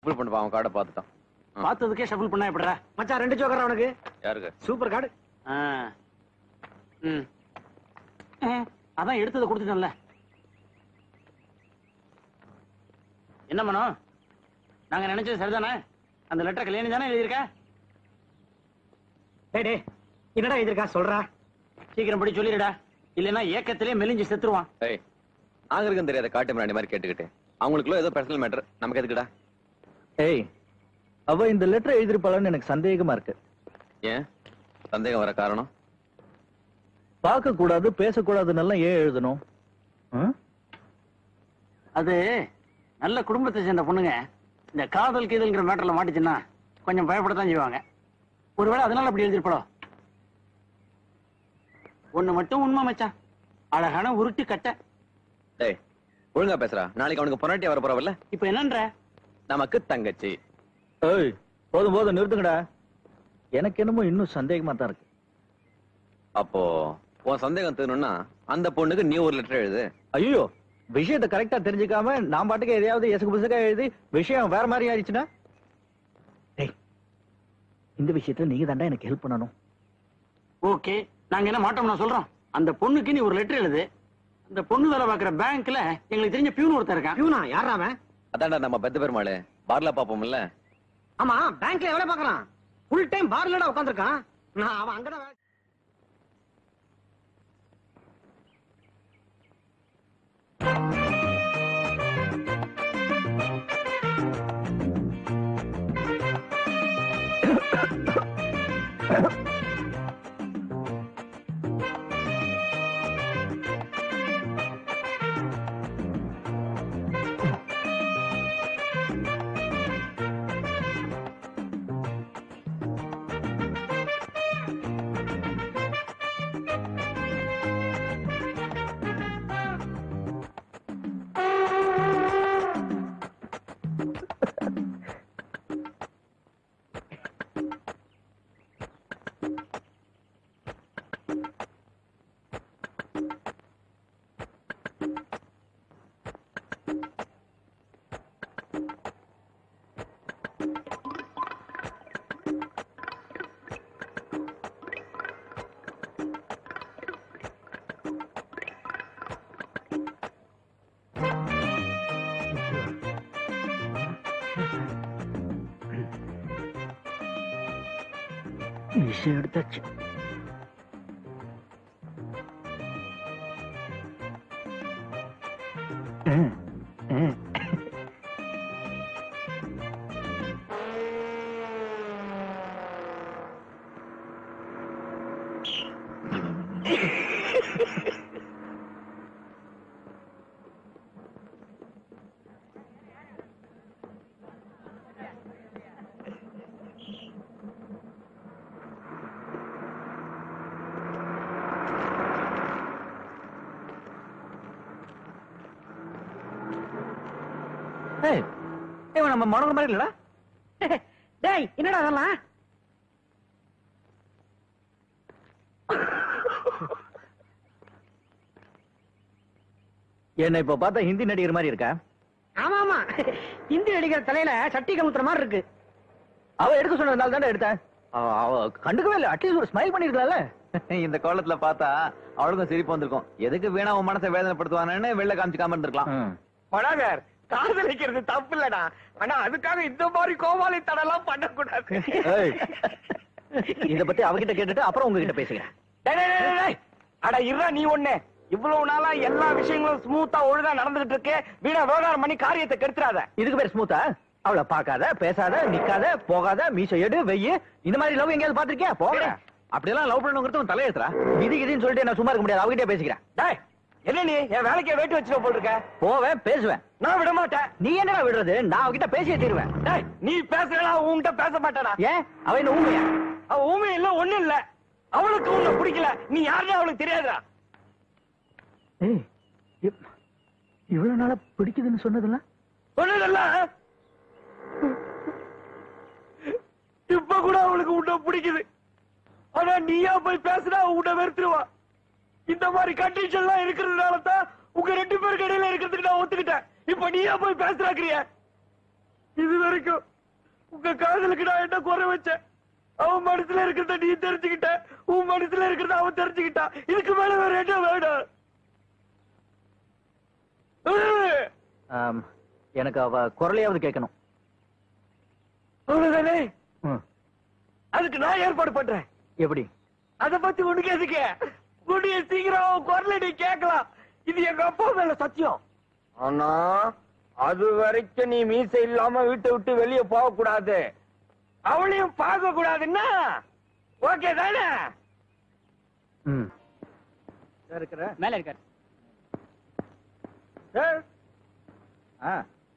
Shuffle பண்ணுப்பா அவன் கார்டை பார்த்துட்டான் ஆ. பார்த்ததுக்கே ஷஃபிள் பண்ணா எப்படிடா மச்சான் ரெண்டு ஜோக்கர் அவனுக்கு யாருக்கு சூப்பர் கார்டு ஆ. ம் ஆ, அதான் எடுத்ததை கொடுத்துட்டேன்ல என்ன மனோ நாங்க நினைச்சது சரிதானே அந்த லெட்டர் கல்யாணி தானே எழுதியிருக்க டேய் டேய் என்னடா எதிர்க்கா சொல்றா சீக்கிரம் படி சொல்லிடுடா இல்லைன்னா ஏக்கத்திலே மெலிஞ்சு செத்துருவான் ஏய் நாகரிகம் தெரியாத காட்டு மிராண்டி மாதிரி கேட்டுக்கிட்டு அவங்களுக்குள்ள ஏதோ பர்சனல் மேட்டர் நமக்கு எதுக்குடா ஏய் அவ இந்த லெட்டர் எழுதிருப்பாளன்னு எனக்கு சந்தேகமா இருக்கு ஏன் சந்தேகம் வர காரணம் பார்க்க கூடாது பேசக்கூடாதுன்னெல்லாம் ஏன் எழுதணும் ம்? அது நல்ல குடும்பத்தை சேர்ந்த பொண்ணுங்க இந்த காதல் கீதல்ங்கிற மேட்டர்ல மாட்டுச்சுன்னா கொஞ்சம் பயப்படத்தான் செய்வாங்க ஒருவேளை அதனால அப்படி எழுதிருப்படோ ஒண்ணு மட்டும் உண்மை மச்சான் அழகான உருட்டு கட்டை டேய் ஒழுங்கா பேசுறா நாளைக்கு அவனுக்கு பொன்னாட்டியா வர போறவல்ல இப்ப என்னன்ற நமக்கு தங்கச்சி ஏய் போதும் போதும் நிறுத்துங்கடா எனக்கு என்னமோ இன்னும் சந்தேகமா தான் இருக்கு அப்போ உன் சந்தேகம் தீரணும்னா அந்த பொண்ணுக்கு நீ ஒரு லெட்டர் எழுது ஐயோ விஷயத்தை கரெக்டா தெரிஞ்சுக்காம நான் பாட்டுக்கு எதையாவது எசகு புசகா எழுதி விஷயம் வேற மாதிரி ஆயிடுச்சுன்னா டேய் இந்த விஷயத்துல நீங்க தாண்டா எனக்கு ஹெல்ப் பண்ணணும் ஓகே நாங்க என்ன மாட்டோம் நான் சொல்றோம் அந்த பொண்ணுக்கு நீ ஒரு லெட்டர் எழுது அந்த பொண்ணு வேலை பார்க்குற பேங்க்ல எங்களுக்கு தெரிஞ்ச பியூன் ஒருத்தர் இருக்கான் பியூனா யாரா அவன் அதான்டா நம்ம பெத்த பெருமாளு பார்ல பாப்போம்ல ஆமா பேங்க்ல எவ்வளவு பாக்குறான் ஃபுல் டைம் பார்லடா உட்காந்துருக்கான் நான் அவன் அங்கதான் வேலை- விஷயம் எடுத்தாச்சு ம், ம். ஏய், இவன் நம்ம மனோகர் மாதிரி இல்லடா டேய் என்னடா அதெல்லாம் என்ன இப்ப பார்த்தா ஹிந்தி நடிகர் மாதிரி இருக்கா ஆமா ஆமா இந்தி நடிக்கிற தலையில சட்டி கமுத்துற மாதிரி இருக்கு அவ எடுக்க சொன்னதுனால தானே எடுத்தேன் அவ அவ கண்டுக்கவே இல்லை அட்லீஸ்ட் ஒரு ஸ்மைல் பண்ணிருக்கலாம்ல இந்த கோலத்துல பார்த்தா அவளுக்கும் சிரிப்பு வந்திருக்கும் எதுக்கு வீணா உன் மனசை வேதனைப்படுத்துவானு வெளில காமிச்சுக்காம இருந்திருக்கலாம் படாதர் காதலிக்கிறது தப்பு இல்லடா ஆனா அதுக்காக இந்த மாதிரி கோமாளி தடெல்லாம் பண்ணக்கூடாது ஏய், இத பத்தி அவகிட்ட கேட்டுட்டு அப்புறம் உங்ககிட்ட பேசுகிறேன் டேய், டேய், டேய், டேய். அட இருடா நீ ஒண்ணு இவ்வளவு நாளா எல்லா விஷயங்களும் ஸ்மூத்தா ஒழுங்கா நடந்துகிட்டு இருக்கு வீணா விவகாரம் பண்ணி காரியத்தை கெடுத்துறாத இதுக்கு பேர் ஸ்மூத்தா அவளை பார்க்காத பேசாத நிக்காத போகாத மீச எடு வெய்யு இந்த மாதிரி லவ் எங்கேயாவது பாத்திருக்கியா போக அப்படியெல்லாம் லவ் பண்ணுங்கிறது உன் தலையெழுத்துறா விதி கிதின்னு சொல்லிட்டு நான் சும்மா இருக்க முடியாது அவகிட்டே பேசிக்கிறேன் டேய் என்ன நீ என் வேலைக்கே வேட்டு வச்சுட்டு போல் இருக்க போவேன் பேசுவேன் நான் விட மாட்டேன் நீ என்னடா விடுறது நான் அவகிட்ட பேசியே தீருவேன் டேய் நீ பேசுறா உன்கிட்ட பேச மாட்டேடா ஏன் அவ என்ன ஊமையா அவ ஊமை இல்ல ஒண்ணு இல்ல அவளுக்கு உன்னை பிடிக்கல நீ யாருன்னு அவளுக்கு தெரியாதுடா ஏய் இவ்- இவ்வளவு நாளா பிடிக்குதுன்னு சொன்னதெல்லாம் சொன்னதல்ல இப்ப கூட அவளுக்கு உன்னை பிடிக்குது ஆனா நீயா போய் பேசுனா உன்னை வெறுத்துருவா இந்த மாதிரி கண்டிஷன் எல்லாம் இருக்கிறதுனால தான் உங்க ரெண்டு பேருக்கு இடையில இருக்கிறதுக்கு நான் ஒத்துக்கிட்டேன் இப்ப நீயா போய் பேசுறாக்கிறிய இது வரைக்கும் உங்க காதலுக்கு நான் என்ன குறை வச்சேன் அவன் மனசுல இருக்கிறத நீ தெரிஞ்சுக்கிட்ட உன் மனசுல இருக்கிறத அவன் தெரிஞ்சுக்கிட்டா இதுக்கு மேல வேற என்ன வேணும் ஆம், எனக்கு அவ குரலையாவது கேட்கணும் அவ்வளவுதானே ம், அதுக்கு நான் ஏற்பாடு பண்றேன் எப்படி அத பத்தி உனக்கு எதுக்கு கூடிய சீக்கிரம் அவன் குரலை நீ கேட்கலாம் இது எங்க அப்பா மேல சத்தியம் ஆனா அது வரைக்கும் நீ மீசை இல்லாம வீட்டை விட்டு வெளிய போக கூடாது அவளையும் பார்க்க கூடாதுன்னா ஓகே தானே ம் இருக்கிற மேல இருக்காரு சார் ஆ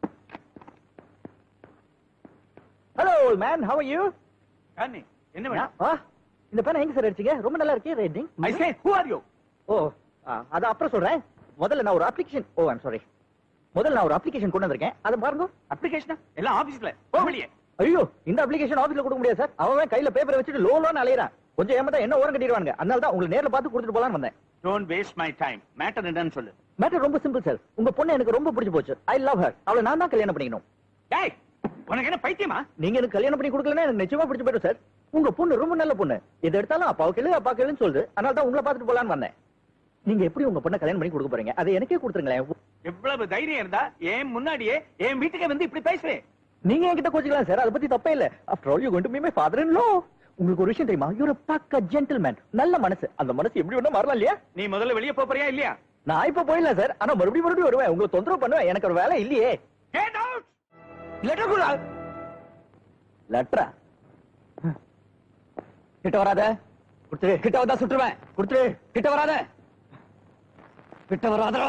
hello man how are you என்ன ஆ இந்த பேனை எங்க சார் அடிச்சீங்க ரொம்ப நல்லா இருக்கே rating I say who are you oh ஆ, அது அப்புறம் சொல்றேன் முதல்ல நான் ஒரு அப்ளிகேஷன் ஓ ஐம் சாரி முதல்ல நான் ஒரு அப்ளிகேஷன் கொண்டு வந்திருக்கேன் அதை பாருங்க அப்ளிகேஷனா எல்லாம் ஆபீஸ்ல போ வெளியே ஐயோ இந்த அப்ளிகேஷன் ஆபீஸ்ல கொடுக்க முடியாது சார் அவன் கையில பேப்பரை வச்சுட்டு லோ லோன்னு அலையறான் கொஞ்சம் ஏமாத்தா என்ன ஓரம் கட்டிடுவாங்க அதனால தான் உங்களை நேர்ல பார்த்து கொடுத்துட்டு போலான்னு வந்தேன் don't waste my time matter என்னன்னு சொல்லு மேட்டர் ரொம்ப சிம்பிள் சார் உங்க பொண்ணு எனக்கு ரொம்ப பிடிச்சு போச்சு ஐ லவ் ஹர் அவளை நான் தான் கல்யாணம் பண்ணிக்கணும் டேய் உனக்கு என்ன பைத்தியமா நீங்க எனக்கு கல்யாணம் பண்ணி கொடுக்கலன்னா எனக்கு நிச்சயமா பிடிச்சு போயிடும் சார் உங்க பொண்ணு ரொம்ப நல்ல பொண்ணு எது எடுத்தாலும் அப்பாவை கேளு அப்பா கேளுன்னு சொல்லுது அதனால தான் உங்களை பார்த்துட்டு போலான்னு வந்தேன் நீங்க எப்படி உங்க பொண்ணை கல்யாணம் பண்ணி கொடுக்க போறீங்க அதை எனக்கே கொடுத்துருங்களேன் எவ்வளவு தைரியம் இருந்தா என் முன்னாடியே என் வீட்டுக்கு வந்து இப்படி பேசுறேன் நீங்க என்கிட்ட கோச்சிக்கலாம் சார் அதை பத்தி தப்பே இல்ல after all you going to me my father in law உங்களுக்கு ஒரு விஷயம் தெரியுமா யூர் பக்க ஜென்டில்மேன் நல்ல மனசு அந்த மனசு எப்படி வேணா மாறலாம் இல்லையா நீ முதல்ல வெளியே போறியா இல்லையா நான் இப்ப போயிடலாம் சார் ஆனா மறுபடியும் மறுபடியும் வருவேன் உங்களை தொந்தரவு பண்ணுவேன் எனக்கு ஒரு வேலை இல்லையே கெட் அவுட் லெட்டர் கூட லெட்டரா கிட்ட வராத கொடுத்துரு கிட்ட வந்தா சுட்டுருவேன் கொடுத்துரு கிட்ட வராத கிட்ட வராத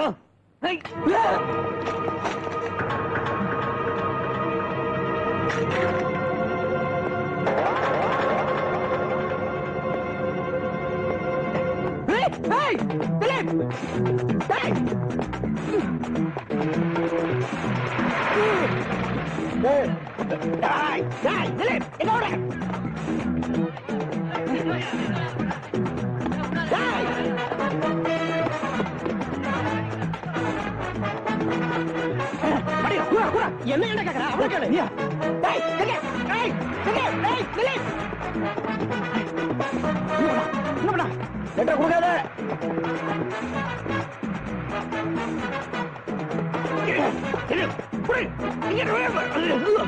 என்ன என்ன கேக்குற அவளை கேளு டேய், டேய், டேய், டேய், டேய், திலீப். என்ன பண்ண? லெட்டர் கொடுக்காத திலீப், புடி, இங்க இரு.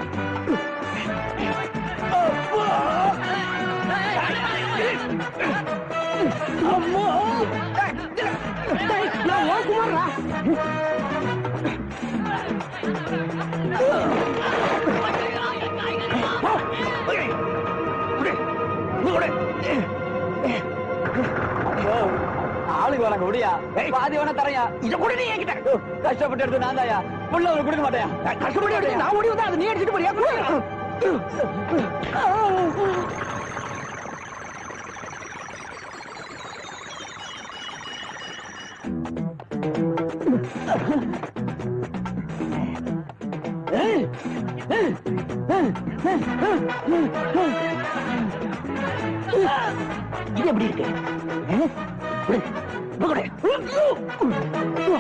அம்மா. டேய், திலீப், டேய், நான் உன் குமாரா? ஆளுக்கு வராங்க முடியா பாதி வேணா தரையா இத கூட நீ என்கிட்ட கஷ்டப்பட்டு எடுத்து நான் தாயா புள்ள அவனுக்கு கொடுக்க மாட்டேயா கஷ்டப்பட்டு எடுத்து நான் ஓடி வந்தா அதை நீ அடிச்சிட்டு போறியா குடு. இது எப்படி இருக்கு ஆ? குடு. இப்ப குடு.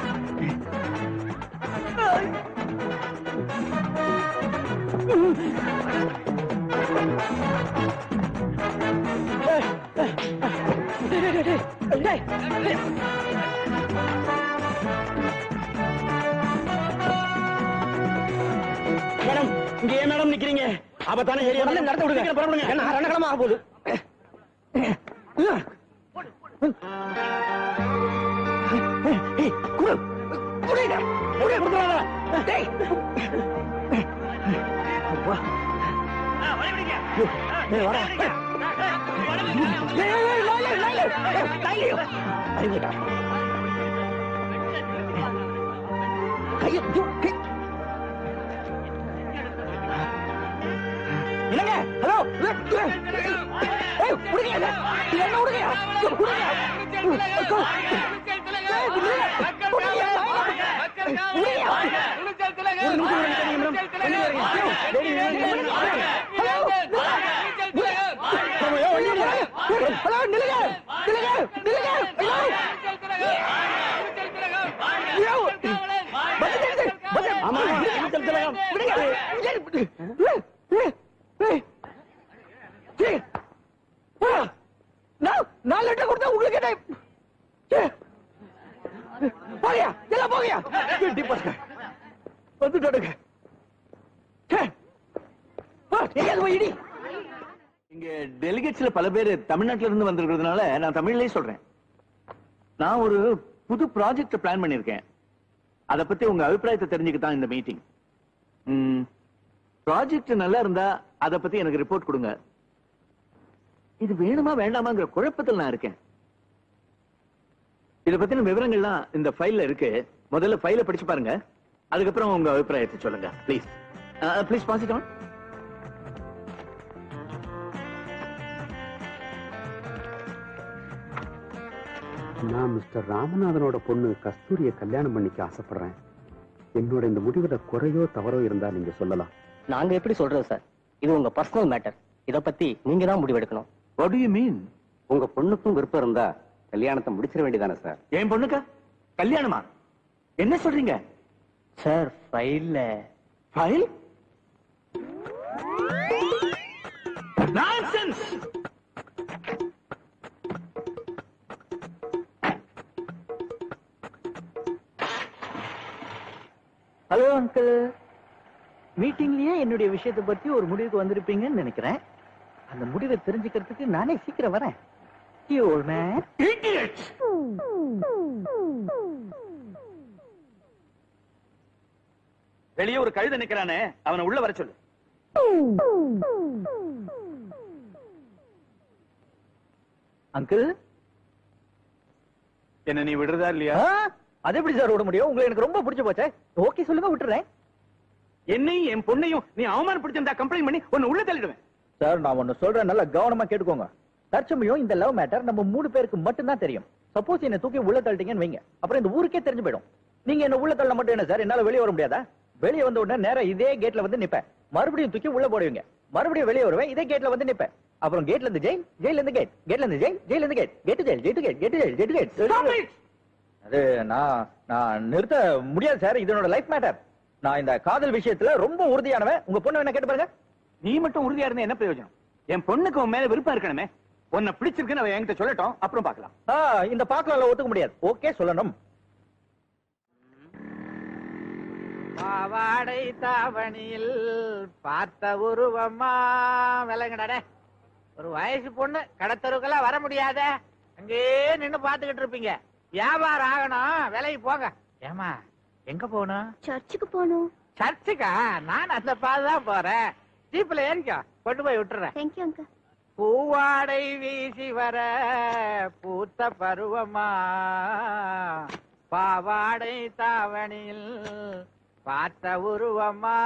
மேடம் இங்க ஏன் மேடம் நிக்கிறீங்க ஆபத்தான ஏரியா நடத்த விடுங்க புறப்படுங்க என்ன ரெண்டு கிழமை ஆக போகுது ஏய், குடு. குடு இத. குடு, கொடுத்துறாத. டேய். அப்பா. ஐயோ, ஏய், வாடா. ஏய், ஏய், ஏய், லாலு, லாலு. ஏய், லாலு. அறிவுடா. கையை, ஐயோ, கை. என்னங்க ஹலோ ஏய் விடுங்க இதை. இது என்ன விடுங்க ஐயோ, விடுங்க ஐயோ. ஏய், விடுங்க. விடுங்க. விடுங்க. ஒரு நிமிஷம் இருங்க, மேடம். வெளியே இருங்க. ஐயோ, வெளியே இருங்க. ஹலோ, நில்லுங்க. ஐயோ, ஐயோ, நில்லுங்க. ஹலோ நில்லுங்க நில்லுங்க நில்லுங்க ஐயோ ஐயோ பஸ் நிறுத்து. பஸ். ஆமா நீச்சல் திலகம் நாலு லெட்டர் கொடுத்தா உங்களுக்கு என்ன ச்சே. போகையா எல்லாம் போகையா எட்டி பாருங்க வந்துட்டாடுங்க ச்சே. போ, எங்கேயாவது போய் இடி இங்க டெலிகேட்ஸ்ல பல பேர் தமிழ்நாட்டுல இருந்து வந்திருக்கிறதுனால நான் தமிழ்லயே சொல்றேன் நான் ஒரு புது ப்ராஜெக்ட் பிளான் பண்ணிருக்கேன் அத பத்தி உங்க அபிப்பிராயத்தை தெரிஞ்சுக்க தான் இந்த மீட்டிங் ப்ராஜெக்ட் நல்லா இருந்தா அத பத்தி எனக்கு ரிப்போர்ட் கொடுங்க இது வேணுமா வேண்டாமாங்கிற குழப்பத்தில் நான் இருக்கேன் இத பத்தின விவரங்கள்லாம் இந்த ஃபைல்ல இருக்கு முதல்ல ஃபைல படிச்சு பாருங்க அதுக்கப்புறம் உங்க அபிப்பிராயத்தை சொல்லுங்க please please pass it on நான் மிஸ்டர் ராமநாதனோட பொண்ணு கஸ்தூரிய கல்யாணம் பண்ணிக்க ஆசைப்படுறேன் என்னோட இந்த முடிவுல குறையோ தவறோ இருந்தா நீங்க சொல்லலாம் நாங்க எப்படி சொல்றது சார் இது உங்க பர்சனல் மேட்டர் இத பத்தி நீங்க தான் முடிவெடுக்கணும் வாட் டு யூ மீன் உங்க பொண்ணுக்கும் விருப்பம் இருந்தா கல்யாணத்தை முடிச்சிட வேண்டியதானே சார் என் பொண்ணுக்கா கல்யாணமா என்ன சொல்றீங்க சார் ஃபைல்ல ஃபைல் நான்சென்ஸ் ஹலோ அங்கிள் மீட்டிங்லயே என்னுடைய விஷயத்தை பத்தி ஒரு முடிவுக்கு வந்திருப்பீங்கன்னு நினைக்கிறேன் அந்த முடிவை தெரிஞ்சுக்கிறதுக்கு நானே சீக்கிரம் வரேன் You old man. வெளியே ஒரு கழுத நிக்கிறானே அவனை உள்ள வர சொல்லு அங்கிள் என்ன நீ விடுறதா இல்லையா அது எப்படி சார் விட முடியும் உங்களை எனக்கு ரொம்ப பிடிச்சு போச்சே ஓகே சொல்லுங்க விட்டுறேன் என்னையும் என் பொண்ணையும் நீ அவமானப்படுத்திருந்தா கம்ப்ளைண்ட் பண்ணி உன்னை உள்ள தள்ளிடுவேன் சார் நான் ஒன்னு சொல்றேன் நல்லா கவனமா கேட்டுக்கோங்க தற்சமயம் இந்த லவ் மேட்டர் நம்ம மூணு பேருக்கு மட்டும்தான் தெரியும் சப்போஸ் என்ன தூக்கி உள்ள தள்ளிட்டீங்கன்னு வைங்க அப்புறம் இந்த ஊருக்கே தெரிஞ்சு போயிடும் நீங்க என்ன உள்ள தள்ள மட்டும் என்ன சார் என்னால வெளியே வர முடியாதா வெளியே வந்த உடனே நேரா இதே கேட்ல வந்து நிப்பேன் மறுபடியும் தூக்கி உள்ள போடுவீங்க மறுபடியும் வெளியே வருவேன் இதே கேட்ல வந்து நிப்பேன் அப்புறம் கேட்ல இருந்து ஜெயில் ஜெயில இருந்து கேட் கேட்ல இருந்து ஜெயில் ஜெயில இருந்து கேட் கேட்டு ஜெயில் ஜெயிட்டு கேட் கேட்டு ஜெயில் ஜெயிட்டு கேட் அது நான் நான் நிறுத்த முடியாது சார் இது என்னோட லைஃப் மேட்டர் நான் இந்த காதல் விஷயத்துல ரொம்ப உறுதியானவன் உங்க பொண்ணு என்ன கேட்டு பாருங்க நீ மட்டும் உறுதியா இருந்தா என்ன பிரயோஜனம் என் பொண்ணுக்கு உன் மேல விருப்பம் இருக்கணுமே உன்னை பிடிச்சிருக்குன்னு அவன் என்கிட்ட சொல்லட்டும் அப்புறம் பார்க்கலாம் ஆ, இந்த பாக்கல ஒத்துக்க முடியாது ஓகே சொல்லணும் பாவாடை தாவணியில் பார்த்த உருவமா விலங்கடே ஒரு வயசு பொண்ணு கடத்தருக்கெல்லாம் வர முடியாத அங்கேயே நின்னு பாத்துக்கிட்டு இருப்பீங்க வியாபாரம் ஆகணும் விலைக்கு போங்க ஏமா எங்க போகணும் சர்ச்சுக்கு போகணும் சர்ச்சுக்கா நான் அந்த பாதுதான் போறேன் ஜீப்ல ஏறிக்கோ கொண்டு போய் விட்டுறேன் தேங்க்யூ அங்கிள் பூவாடை வீசி வர பூத்த பருவமா பாவாடை தாவணியில் பார்த்த உருவமா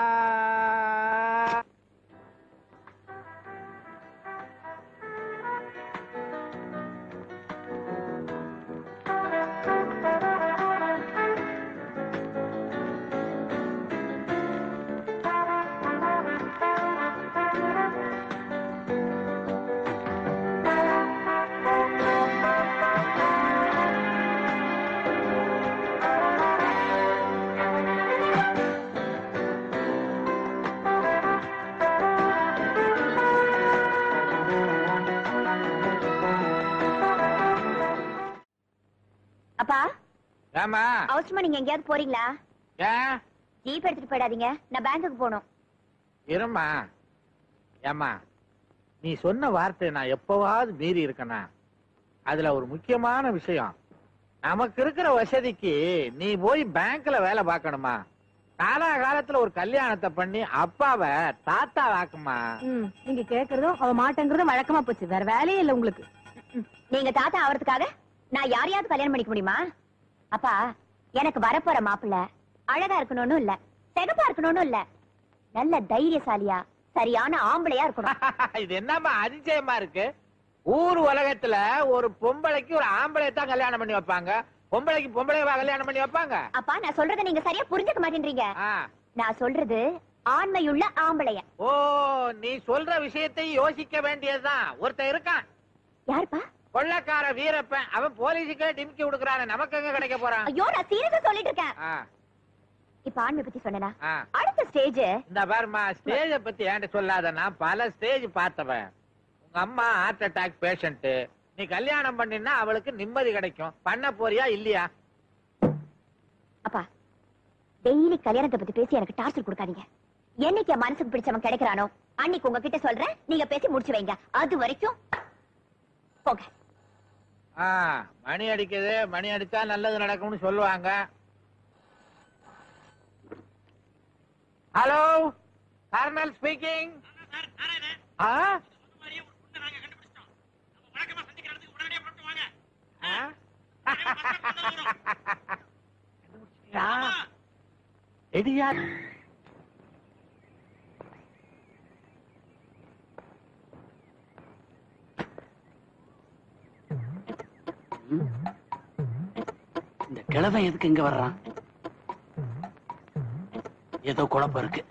அப்பா ஏமா அவசரமா நீங்க எங்கேயாவது போறீங்களா ஏன் ஜீப் எடுத்துட்டு போயிடாதீங்க நான் பேங்க்குக்கு போகணும் இருமா ஏமா நீ சொன்ன வார்த்தை நான் எப்பவாவது மீறி இருக்கனா அதுல ஒரு முக்கியமான விஷயம் நமக்கு இருக்கிற வசதிக்கு நீ போய் பேங்க்ல வேலை பார்க்கணுமா காலாகாலத்துல ஒரு கல்யாணத்தை பண்ணி அப்பாவை தாத்தா வாக்குமா நீங்க கேக்குறதும் அவ மாட்டேங்கிறதும் வழக்கமா போச்சு வேற வேலையே இல்ல உங்களுக்கு நீங்க தாத்தா ஆவறதுக்காக நான் யாரையாவது கல்யாணம் பண்ணிக்க முடியுமா அப்பா எனக்கு வரப்போற மாப்பிள்ள அழகா இருக்கணும்னு இல்ல செகப்பா இருக்கணும்னு இல்ல நல்ல தைரியசாலியா சரியான ஆம்பளையா இருக்கணும் இது என்னம்மா அதிசயமா இருக்கு ஊர் உலகத்துல ஒரு பொம்பளைக்கு ஒரு ஆம்பளை தான் கல்யாணம் பண்ணி வைப்பாங்க பொம்பளைக்கு பொம்பளைவா கல்யாணம் பண்ணி வைப்பாங்க அப்பா நான் சொல்றதை நீங்க சரியா புரிஞ்சுக்க மாட்டேன்றீங்க ஆ. நான் சொல்றது ஆண்மையுள்ள ஆம்பளைய ஓ நீ சொல்ற விஷயத்தை யோசிக்க வேண்டியதுதான் ஒருத்தன் இருக்கான் யாருப்பா கொள்ளக்கார வீரப்பன் அவன் போலீஸுக்கே டிமிக்கி கொடுக்கறானே நமக்கு எங்க கிடைக்க போறான் ஐயோ நான் சீரியஸா சொல்லிட்டு இருக்கேன் ஆ. இப்ப ஆண்மை பத்தி சொன்னனா ஆ. அடுத்த ஸ்டேஜ் இந்த பாருமா ஸ்டேஜ பத்தி ஏன்ட்ட சொல்லாத நான் பல ஸ்டேஜ் பார்த்தவன் உங்க அம்மா ஹார்ட் அட்டாக் பேஷண்ட் நீ கல்யாணம் பண்ணினா அவளுக்கு நிம்மதி கிடைக்கும் பண்ண போறியா இல்லையா அப்பா டெய்லி கல்யாணத்தை பத்தி பேசி எனக்கு டார்ச்சர் கொடுக்காதீங்க என்னைக்கு என் மனசுக்கு பிடிச்சவன் கிடைக்கிறானோ அன்னைக்கு உங்ககிட்ட சொல்றேன் நீங்க பேசி முடிச்சு வைங்க அது வரைக்கும் போங்க ஆ, மணி அடிக்குது மணி அடிச்சா நல்லது நடக்கும்னு சொல்லுவாங்க ஹலோ கர்னல் ஸ்பீக்கிங் இந்த கிழவன் எதுக்கு இங்க வர்றான் ஏதோ குழப்பம் இருக்கு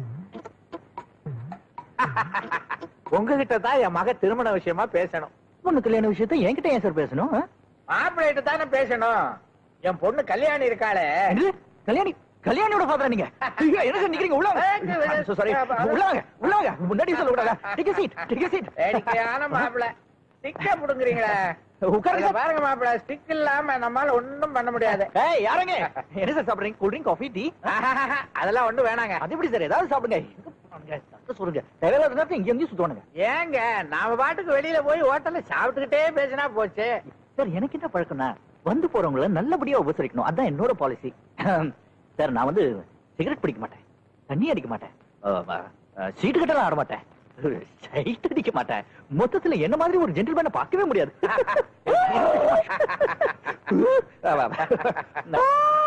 உங்ககிட்ட தான் என் மக திருமண விஷயமா பேசணும் பொண்ணு கல்யாண விஷயத்த என்கிட்ட ஏன் சார் பேசணும் ஆ? மாப்பிள்ளைகிட்ட தானே பேசணும் என் பொண்ணு கல்யாணி இருக்காளே என்னது? கல்யாணி கல்யாணியோட ஃபாதரா நீங்க ஐயோ, என்ன சார் நிக்கிறீங்க உள்ள வாங்க சாரி உள்ள வாங்க உள்ள வாங்க முன்னாடி சொல்ல கூடாதா டேக் சீட் டேக் சீட் வேடிக்கையான மாப்பிள்ள ஸ்டிக்க புடுங்குறீங்களே உட்காருங்க இங்க பாருங்க மாப்பிள்ள ஸ்டிக் இல்லாம நம்மால ஒண்ணும் பண்ண முடியாது ஏய் யாரங்க என்ன சார் சாப்பிடுறீங்க கூல் ட்ரிங்க் காஃபி டீ அதெல்லாம் ஒண்ணும் வேணாங்க அது எப்படி சார் ஏதாவது சாப்பிடுங்க எங்க போனாங்க? சத்தம் சொல்லுங்க தேவையில்லாத நேரத்துல இங்க எங்கேயும் சுத்துவானுங்க ஏங்க நாம பாட்டுக்கு வெளியில போய் ஹோட்டல்ல சாப்பிட்டுக்கிட்டே பேசினா போச்சு சார் எனக்கு என்ன பழக்கம்னா வந்து போறவங்கள நல்லபடியா உபசரிக்கணும் அதான் என்னோட பாலிசி சார் நான் வந்து சிகரெட் பிடிக்க மாட்டேன் தண்ணி அடிக்க மாட்டேன் சீட்டு கட்டலாம் ஆட மாட்டேன் சைட் அடிக்க மாட்டேன் மொத்தத்துல என்ன மாதிரி ஒரு ஜென்டில்மேனை பார்க்கவே முடியாது